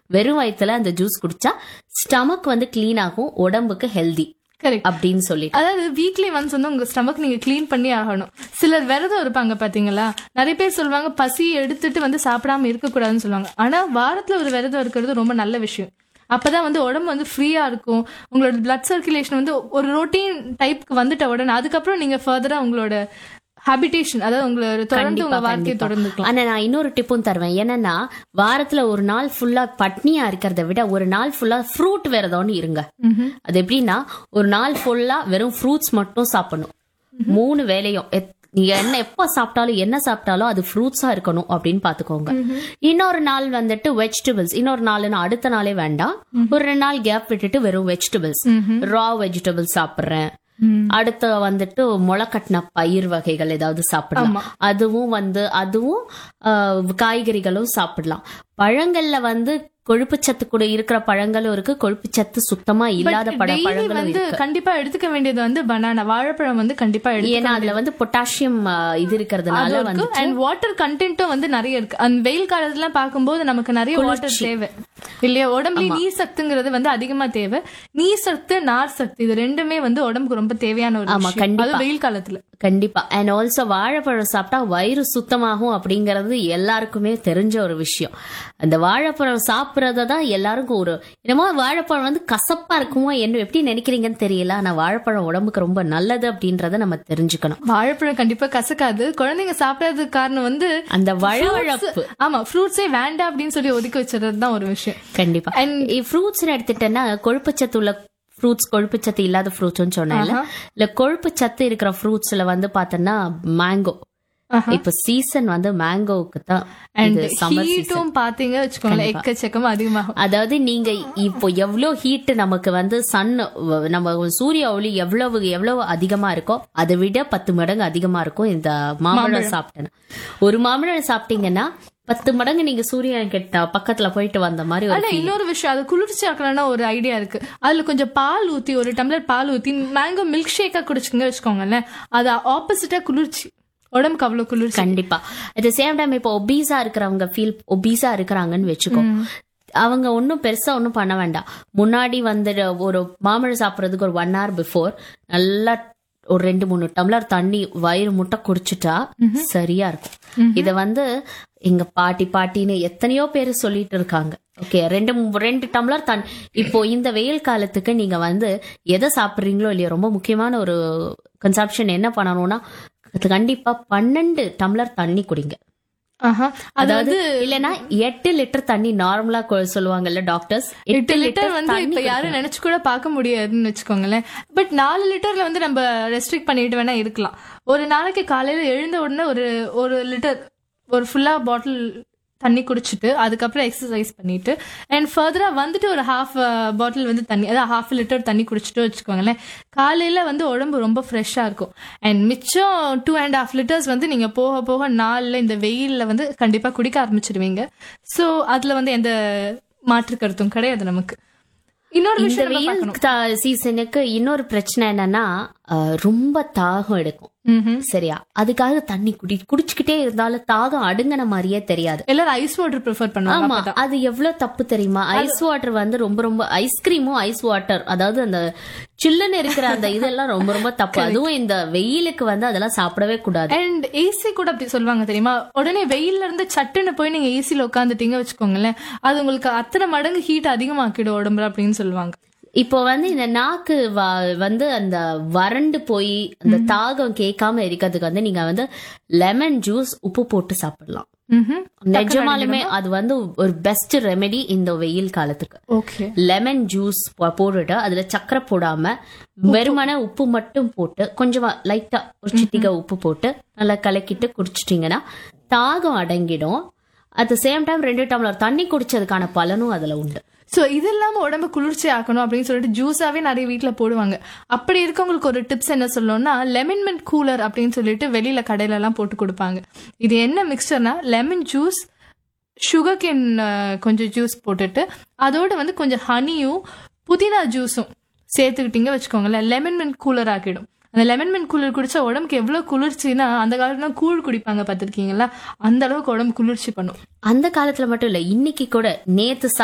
வெறும் வயித்துல அந்த ஜூஸ் குடிச்சா ஸ்டமக் வந்து கிளீன் ஆகும் உடம்புக்கு ஹெல்தி கரெக்ட் அப்படின்னு சொல்லி அதாவது வீக்லி ஒன்ஸ் வந்து உங்க ஸ்டமக் நீங்க க்ளீன் பண்ணி ஆகணும் சிலர் விரதம் இருப்பாங்க பாத்தீங்களா நிறைய பேர் சொல்லுவாங்க பசி எடுத்துட்டு வந்து சாப்பிடாம இருக்கக்கூடாதுன்னு சொல்லுவாங்க ஆனா வாரத்துல ஒரு விரதம் இருக்கிறது ரொம்ப நல்ல விஷயம் அப்பதான் வந்து உடம்பு வந்து ஃப்ரீயா இருக்கும் உங்களோட பிளட் சர்க்குலேஷன் வந்து ஒரு ரொட்டீன் டைப்க்கு வந்துட்ட உடனே அதுக்கப்புறம் நீங்க ஃபர்தரா உங்களோட ஹாபிடேஷன் அதாவது உங்களோட தொடர்ந்து உங்க வாழ்க்கையை தொடர்ந்துக்கலாம் ஆனா நான் இன்னொரு டிப்பும் தருவேன் என்னன்னா வாரத்துல ஒரு நாள் ஃபுல்லா பட்னியா இருக்கிறத விட ஒரு நாள் ஃபுல்லா ஃப்ரூட் விரதம்னு இருங்க அது எப்படின்னா ஒரு நாள் ஃபுல்லா வெறும் ஃப்ரூட்ஸ் மட்டும் சாப்பிடணும் மூணு வேலையும் எத்- நீங்க என்ன எப்ப சாப்பிட்டாலும் என்ன சாப்பிட்டாலும் அது ஃப்ரூட்ஸா இருக்கணும் அப்படின்னு பாத்துக்கோங்க இன்னொரு நாள் வந்துட்டு வெஜிடபிள்ஸ் இன்னொரு நாள்னு அடுத்த நாளே வேண்டாம் ஒரு ரெண்டு நாள் கேப் விட்டுட்டு வெறும் வெஜிடபிள்ஸ் ரா வெஜிடபிள்ஸ் சாப்பிடுறேன் அடுத்து வந்துட்டு முளைக்கட்டின பயிர் வகைகள் ஏதாவது சாப்பிடலாம் அதுவும் வந்து அதுவும் ஆஹ், காய்கறிகளும் சாப்பிடலாம் பழங்கள்ல வந்து கொழுப்புச்சத்து கூட இருக்கிற பழங்களும் இருக்கு கொழுப்புச்சத்து சுத்தமா இல்லாத பழ டெய்லி பழங்களும் வந்து இருக்கு கண்டிப்பா எடுத்துக்க வேண்டியது வந்து பனானா வாழைப்பழம் வந்து கண்டிப்பா எடுத்து ஏன்னா அதுல வந்து பொட்டாசியம் இது இருக்கிறதுனால வந்து அண்ட் வாட்டர் கண்டென்ட்டும் வந்து நிறைய இருக்கு அந்த வெயில் காலத்துல பார்க்கும்போது நமக்கு நிறைய வாட்டர் தேவை இல்லையா உடம்புல நீர் சத்துங்கிறது வந்து அதிகமா தேவை நீர் சத்து நார் சத்து இது ரெண்டுமே வந்து உடம்புக்கு ரொம்ப தேவையான ஒரு ஆமா, விஷயம். கண்டிப்பா. அது வெயில் காலத்துல கண்டிப்பா அண்ட் ஆல்சோ வாழைப்பழம் சாப்பிட்டா வயிறு சுத்தமாகும் அப்படிங்கறது எல்லாருக்குமே தெரிஞ்ச ஒரு விஷயம் அந்த வாழைப்பழம் சாப்பிடறத தான் எல்லாருக்கும் ஒரு என்னமோ வாழைப்பழம் வந்து கசப்பா இருக்குமோ என்ன எப்படி நினைக்கிறீங்கன்னு தெரியல ஆனா வாழைப்பழம் உடம்புக்கு ரொம்ப நல்லது அப்படின்றத நம்ம தெரிஞ்சுக்கணும் வாழைப்பழம் கண்டிப்பா கசக்காது குழந்தைங்க சாப்பிடாததுக்கு காரணம் வந்து அந்த வழவழப்பு ஆமா ஃப்ரூட்ஸே வேண்டாம் அப்படின்னு சொல்லி ஒதுக்கி வச்சிருறது தான் ஒரு விஷயம் கண்டிப்பா ஃப்ரூட்ஸ் எடுத்துட்டேன்னா கொழுப்புச்சத்து உள்ள ஃப்ரூட்ஸ் கொழுப்புச்சத்து இல்லாத ஃப்ரூட்ஸ்னு சொன்னேன்ல இல்ல கொழுப்புச்சத்து இருக்கிற ஃப்ரூட்ஸ்ல வந்து பார்த்தோன்னா மேங்கோ இப்ப சீசன் வந்து மேங்கோவுக்கு தான் அண்ட் இது சம்மர் சீசன் ஹீட்டும் பாத்தீங்க வச்சுக்கோங்களேன் எக்கச்சக்கமா அதிகமாகும் அதாவது நீங்க இப்போ எவ்வளவு ஹீட் நமக்கு வந்து சன் நம்ம சூரிய ஒளி எவ்வளவு எவ்வளவு அதிகமா இருக்கோ அதை விட பத்து மடங்கு அதிகமா இருக்கும் இந்த மாம்பழம் சாப்பிட்டேன்னா ஒரு மாம்பழம் சாப்பிட்டீங்கன்னா பத்து மடங்கு நீங்க சூரியன் கிட்ட பக்கத்துல போயிட்டு வந்த மாதிரி ஒரு ஆனா இன்னொரு விஷயம் அது குளிர்ச்சி ஆக்கணும்னா ஒரு ஐடியா இருக்கு அதுல கொஞ்சம் பால் ஊத்தி ஒரு டம்ளர் பால் ஊத்தி மேங்கோ மில்க் ஷேக்கா குடிச்சுங்க வச்சுக்கோங்களேன் அது ஆப்போசிட்டா குளிர்ச்சி உடம்புக்கு அவ்வளவு குளிர்ச்சி கண்டிப்பா அட் த சேம் டைம் இப்போ ஒபீஸா இருக்கிறவங்க ஃபீல் ஒபீஸா இருக்கிறாங்கன்னு வச்சுக்கோ அவங்க ஒன்றும் பெருசா ஒன்றும் பண்ண வேண்டாம் முன்னாடி வந்து ஒரு மாம்பழம் சாப்பிட்றதுக்கு ஒரு ஒன் hour பிஃபோர் நல்லா ஒரு ரெண்டு மூணு டம்ளர் தண்ணி வயிறு முட்டை குடிச்சிட்டா சரியா இருக்கும் இத வந்து எங்க பாட்டி பாட்டின்னு எத்தனையோ பேர் சொல்லிட்டு இருக்காங்க ஓகே ரெண்டு மு- ரெண்டு டம்ளர் தண்ணி இப்போ இந்த வெயில் காலத்துக்கு நீங்க வந்து எதை சாப்பிடுறீங்களோ இல்லையோ ரொம்ப முக்கியமான ஒரு கன்சப்ஷன் என்ன பண்ணணும்னா கண்டிப்பா பன்னெண்டு டம்ளர் தண்ணி குடிங்க ஆஹா அதாவது இல்லனா எட்டு லிட்டர் தண்ணி நார்மலா கொ- சொல்லுவாங்கல்ல டாக்டர்ஸ் எட்டு லிட்டர் வந்து இப்ப யாரும் நினைச்சு கூட பார்க்க முடியாதுன்னு வச்சுக்கோங்களேன் பட் நாலு லிட்டர்ல வந்து நம்ம ரெஸ்ட்ரிக்ட் பண்ணிட்டு வேணா இருக்கலாம் ஒரு நாளைக்கு காலையில எழுந்த உடனே ஒரு ஒரு லிட்டர் ஒரு ஃபுல்லா பாட்டில் தண்ணி குடிச்சிட்டு அதுக்கப்புறம் எக்ஸசைஸ் பண்ணிட்டு அண்ட் ஃபர்தரா வந்துட்டு ஒரு ஹாஃப் பாட்டில் வந்து தண்ணி அதாவது ஹாஃப் லிட்டர் தண்ணி குடிச்சிட்டு வச்சுக்கோங்களேன் காலையில வந்து உடம்பு ரொம்ப ஃப்ரெஷ்ஷா இருக்கும் அண்ட் மிச்சம் டூ அண்ட் ஹாஃப் லிட்டர்ஸ் வந்து நீங்க போக போக நாள்ல இந்த வெயில்ல வந்து கண்டிப்பா குடிக்க ஆரம்பிச்சிடுவீங்க ஸோ அதுல வந்து எந்த மாற்று கருத்தும் கிடையாது நமக்கு இன்னொரு இந்த விஷயம் நம்ம வெயில் பார்க்கணும். தா- சீசனுக்கு இன்னொரு பிரச்சனை என்னன்னா அஹ், ரொம்ப தாகம் எடுக்கும் ம்ஹும். சரியா அதுக்காக தண்ணி குடி குடிச்சுக்கிட்டே இருந்தாலும் தாகம் அடுங்கின மாதிரியே தெரியாது எல்லாரும் ஐஸ் வாட்டர் ப்ரிஃபர் பண்ணுவாங்க ஆமா அப்பதான். அது எவ்வளவு தப்பு தெரியுமா ஐஸ் வாட்டர் வந்து ரொம்ப ரொம்ப ஐஸ்கிரீமும் ஐஸ் வாட்டர் அதாவது அந்த சில்லுன்னு இருக்கிற அந்த இதெல்லாம் ரொம்ப ரொம்ப தப்பு அதுவும் இந்த வெயிலுக்கு வந்து அதெல்லாம் சாப்பிடவே கூடாது அண்ட் ஏசி கூட அப்படி சொல்லுவாங்க தெரியுமா உடனே வெயில்ல இருந்து சட்டுன்னு போய் நீங்க ஏசில உட்காந்துட்டீங்க வச்சுக்கோங்களேன் அது உங்களுக்கு அத்தனை மடங்கு ஹீட் அதிகமாக்கிடும் உடம்புல அப்படின்னு சொல்லுவாங்க இப்போ வந்து இந்த நாக்கு வ- வந்து அந்த வறண்டு போய் அந்த தாகம் கேட்காம இருக்கிறதுக்கு வந்து நீங்க வந்து லெமன் ஜூஸ் உப்பு போட்டு சாப்பிடலாம் ம்ஹும். நிஜமாலுமே அது வந்து ஒரு பெஸ்ட் ரெமெடி இந்த வெயில் காலத்துக்கு ஓகே லெமன் ஜூஸ் போட்டுட்டு அதுல சக்கரை போடாம வெறுமனே உப்பு மட்டும் போட்டு கொஞ்சமா லைட்டா ஒரு சிட்டிகை உப்பு போட்டு நல்லா கலக்கிட்டு குடிச்சிட்டீங்கன்னா தாகம் அடங்கிடும் அட் த சேம் டைம் ரெண்டு டம்ளர் தண்ணி குடிச்சதுக்கான பலனும் அதுல உண்டு சோ இது இல்லாம உடம்பு குளிர்ச்சி ஆக்கணும் அப்படின்னு சொல்லிட்டு ஜூஸாவே நிறைய வீட்ல போடுவாங்க அப்படி இருக்கவங்களுக்கு ஒரு டிப்ஸ் என்ன சொல்லணும்னா லெமன் மின்ட் கூலர் அப்படின்னு சொல்லிட்டு வெளியில கடையில எல்லாம் போட்டு கொடுப்பாங்க இது என்ன மிக்சர்னா லெமன் ஜூஸ் சுகர் கேன் கொஞ்சம் ஜூஸ் போட்டுட்டு அதோட வந்து கொஞ்சம் ஹனியும் புதினா ஜூஸும் சேர்த்துக்கிட்டீங்க வச்சுக்கோங்களேன் லெமன் மின்ட் கூலர் ஆக்கிடும் அந்த லெமன் மின்ட் கூலர் குடிச்சா உடம்புக்கு எவ்வளவு குளிர்ச்சின்னா அந்த காலத்துல கூழ் குடிப்பாங்க பார்த்திருக்கீங்களா அந்த அளவுக்கு உடம்பு குளிர்ச்சி பண்ணும் அந்த காலத்துல மட்டும் இல்ல இன்னைக்கு கூட நேத்து